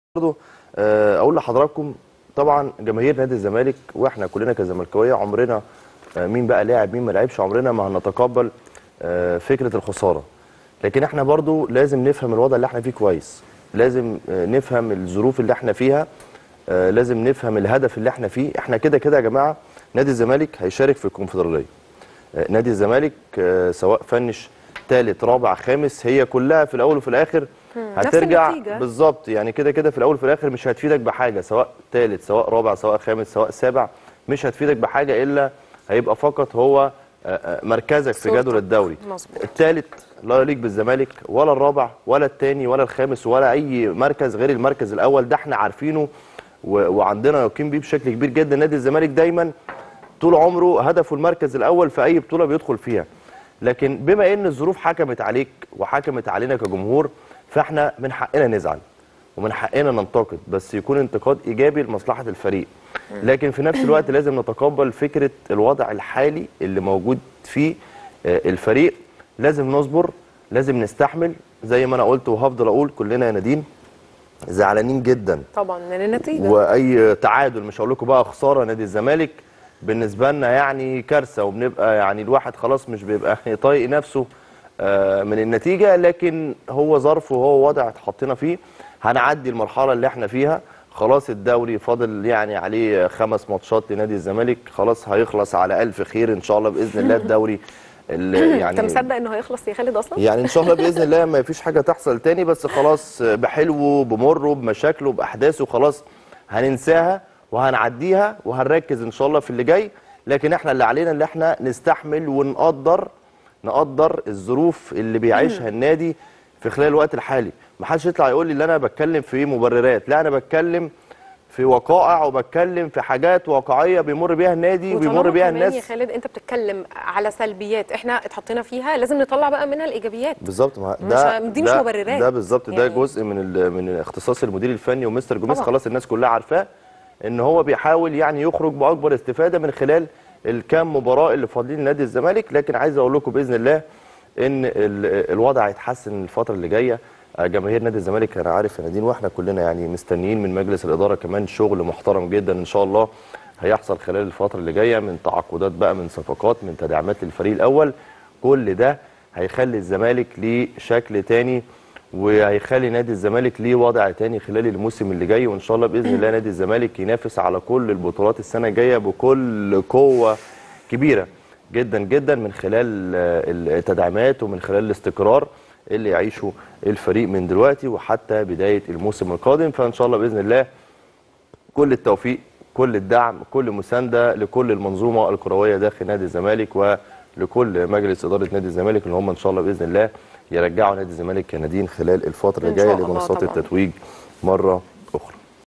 برضه آه، اقول لحضراتكم طبعا جماهير نادي الزمالك واحنا كلنا كزملكاويه عمرنا آه، مين بقى لاعب مين ما لعبش عمرنا ما هنتقبل آه، فكره الخساره لكن احنا برضو لازم نفهم الوضع اللي احنا فيه كويس لازم آه، نفهم الظروف اللي احنا فيها آه، لازم نفهم الهدف اللي احنا فيه احنا كده كده يا جماعه نادي الزمالك هيشارك في الكونفدراليه آه، نادي الزمالك آه، سواء فنش ثالث رابع خامس هي كلها في الاول وفي الاخر هترجع النتيجة. بالظبط يعني كده كده في الاول وفي الاخر مش هتفيدك بحاجه سواء ثالث سواء رابع سواء خامس سواء سابع مش هتفيدك بحاجه الا هيبقى فقط هو آه، آه، مركزك في صورتك. جدول الدوري مظبوط. الثالث لا يليق بالزمالك ولا الرابع ولا الثاني ولا الخامس ولا اي مركز غير المركز الاول ده احنا عارفينه و- وعندنا يقين بيه بشكل كبير جدا نادي الزمالك دايما طول عمره هدفه المركز الاول في اي بطوله بيدخل فيها لكن بما ان الظروف حكمت عليك وحكمت علينا كجمهور فاحنا من حقنا نزعل ومن حقنا ننتقد بس يكون انتقاد ايجابي لمصلحه الفريق لكن في نفس الوقت لازم نتقبل فكره الوضع الحالي اللي موجود فيه آه، الفريق لازم نصبر لازم نستحمل زي ما انا قلت وهفضل اقول كلنا يا نادين زعلانين جدا طبعا من النتيجه واي تعادل مش هقول لكم بقى خساره نادي الزمالك بالنسبه لنا يعني كارثه وبنبقى يعني الواحد خلاص مش بيبقى طايق نفسه آه، من النتيجه لكن هو ظرف وهو وضع اتحطينا فيه هنعدي المرحله اللي احنا فيها خلاص الدوري فاضل يعني عليه خمس ماتشات لنادي الزمالك خلاص هيخلص على الف خير ان شاء الله باذن الله الدوري اللي يعني انت مصدق انه هيخلص يا خالد اصلا يعني ان شاء الله باذن الله ما فيش حاجه تحصل تاني بس خلاص بحلوه بمره بمشاكله باحداثه خلاص هننساها وهنعديها وهنركز ان شاء الله في اللي جاي لكن احنا اللي علينا اللي احنا نستحمل ونقدر نقدر الظروف اللي بيعيشها النادي في خلال الوقت الحالي ما حدش يطلع يقول لي ان انا بتكلم في مبررات لا انا بتكلم في وقائع وبتكلم في حاجات واقعيه بيمر بيها النادي وبيمر وطالما بيها كمان الناس يا خالد انت بتتكلم على سلبيات احنا اتحطينا فيها لازم نطلع بقى منها الايجابيات بالظبط ما مش ده ه- دي مش ده- مبررات. ده بالظبط ده يعني- جزء من ال- من اختصاص المدير الفني ومستر جوميز طبعا. خلاص الناس كلها عارفاه ان هو بيحاول يعني يخرج باكبر استفاده من خلال الكام مباراه اللي فاضلين لنادي الزمالك لكن عايز اقول لكم باذن الله ان ال- الوضع هيتحسن الفتره اللي جايه آه، جماهير نادي الزمالك انا عارف يا نادين واحنا كلنا يعني مستنيين من مجلس الاداره كمان شغل محترم جدا ان شاء الله هيحصل خلال الفتره اللي جايه من تعاقدات بقى من صفقات من تدعيمات للفريق الاول كل ده هيخلي الزمالك ليه شكل تاني وهيخلي نادي الزمالك ليه وضع تاني خلال الموسم اللي جاي وان شاء الله باذن الله نادي الزمالك ينافس على كل البطولات السنه الجايه بكل قوه كبيره جدا جدا من خلال آه، التدعيمات ومن خلال الاستقرار اللي يعيشه الفريق من دلوقتي وحتى بدايه الموسم القادم فان شاء الله باذن الله كل التوفيق كل الدعم كل مسانده لكل المنظومه الكرويه داخل نادي الزمالك ولكل مجلس اداره نادي الزمالك اللي هم ان شاء الله باذن الله يرجعوا نادي الزمالك كنادين خلال الفتره إن الجايه شاء الله لمنصات طبعاً. التتويج مره اخرى